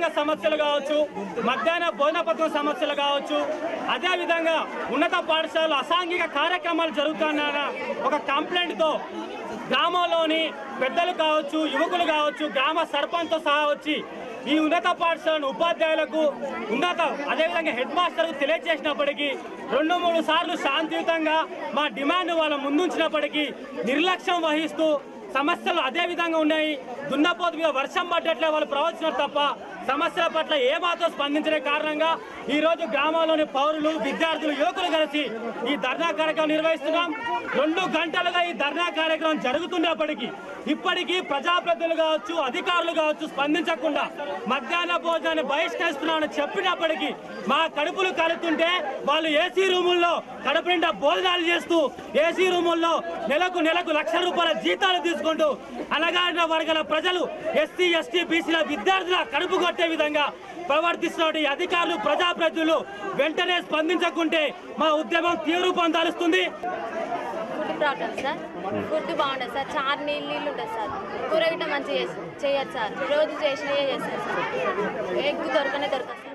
సమస్యలు కావచ్చు మధ్యాహ్న భోజన పథకం సమస్యలు కావచ్చు అదేవిధంగా ఉన్నత పాఠశాలలో అసాంఘిక కార్యక్రమాలు జరుగుతున్న ఒక కంప్లైంట్తో గ్రామంలోని పెద్దలు కావచ్చు యువకులు కావచ్చు గ్రామ సర్పంచ్తో సహా వచ్చి ఈ ఉన్నత పాఠశాలను ఉపాధ్యాయులకు ఉన్నత అదేవిధంగా హెడ్ మాస్టర్కు తెలియజేసినప్పటికీ రెండు మూడు సార్లు శాంతియుతంగా మా డిమాండ్ వాళ్ళ ముందుంచినప్పటికీ నిర్లక్ష్యం వహిస్తూ సమస్యలు అదే విధంగా ఉన్నాయి దున్నపోతు మీద వర్షం పడ్డట్లే వాళ్ళు ప్రవచనాలు తప్ప సమస్యల పట్ల ఏమాత్రం స్పందించిన కారణంగా ఈ రోజు గ్రామంలోని పౌరులు విద్యార్థులు యువకులు కలిసి ఈ ధర్నా కార్యక్రమం నిర్వహిస్తున్నాం రెండు గంటలుగా ఈ ధర్నా కార్యక్రమం జరుగుతున్నప్పటికీ ఇప్పటికీ ప్రజాప్రతినిధులు కావచ్చు అధికారులు కావచ్చు స్పందించకుండా మధ్యాహ్న భోజనాన్ని బహిష్కరిస్తున్నామని చెప్పినప్పటికీ మా కడుపులు కలుతుంటే వాళ్ళు ఏసీ రూముల్లో కడుపు నిండా భోజనాలు చేస్తూ ఏసీ రూముల్లో నెలకు నెలకు లక్ష రూపాయల జీతాలు తీసుకుంటూ అనగారిన వర్గాల ప్రజలు ఎస్సీ ఎస్టీ బీసీల విద్యార్థుల కడుపు కొట్టే విధంగా ప్రవర్తిస్తున్న ఈ అధికారులు ప్రజాప్రతినిధులు వెంటనే స్పందించకుంటే మా ఉద్యమం తీవ్రూపం దాలుస్తుంది ఫుడ్ ప్రాబ్లం సార్ ఫుడ్ బాగుండదు సార్ చారు నీళ్ళు నీళ్ళు ఉంటుంది సార్ కూర గిట్ట మంచిగా చేసి చేయొచ్చు సార్ రోజు చేసినవే చేస్తారు సార్ ఎగ్ దొరకనే దొరకదు సార్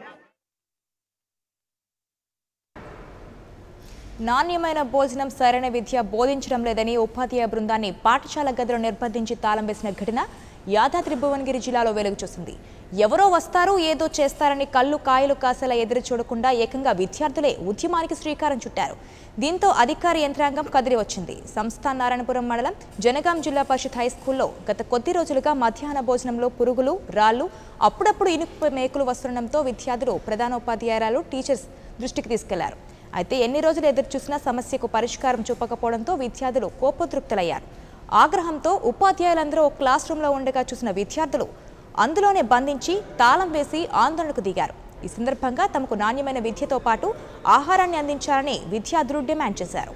నాణ్యమైన భోజనం సరైన విద్య బోధించడం లేదని ఉపాధ్యాయ బృందాన్ని పాఠశాల గదిలో నిర్బంధించి తాళం వేసిన ఘటన యాదాద్రి భువనగిరి జిల్లాలో వెలుగు చూసింది ఎవరో వస్తారు ఏదో చేస్తారని కళ్ళు కాయలు కాసేలా ఎదురు చూడకుండా ఏకంగా విద్యార్థులే ఉద్యమానికి శ్రీకారం చుట్టారు దీంతో అధికార యంత్రాంగం కదిలి వచ్చింది సంస్థ నారాయణపురం మండలం జనగాం జిల్లా పరిషత్ హై స్కూల్లో గత కొద్ది రోజులుగా మధ్యాహ్న భోజనంలో పురుగులు రాళ్లు అప్పుడప్పుడు ఇనుప మేకులు వస్తుండడంతో విద్యార్థులు ప్రధానోపాధ్యాయురాలు టీచర్స్ దృష్టికి తీసుకెళ్లారు అయితే ఎన్ని రోజులు ఎదురు చూసినా సమస్యకు పరిష్కారం చూపకపోవడంతో విద్యార్థులు కోపోద్రిక్తులయ్యారు ఆగ్రహంతో ఉపాధ్యాయులందరూ ఓ క్లాస్ రూమ్లో ఉండగా చూసిన విద్యార్థులు అందులోనే బంధించి తాళం వేసి ఆందోళనకు దిగారు ఈ సందర్భంగా తమకు నాణ్యమైన విద్యతో పాటు ఆహారాన్ని అందించాలని విద్యార్థులు డిమాండ్ చేశారు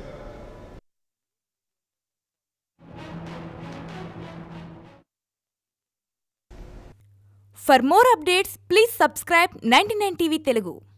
for more updates please subscribe ninety TV Telugu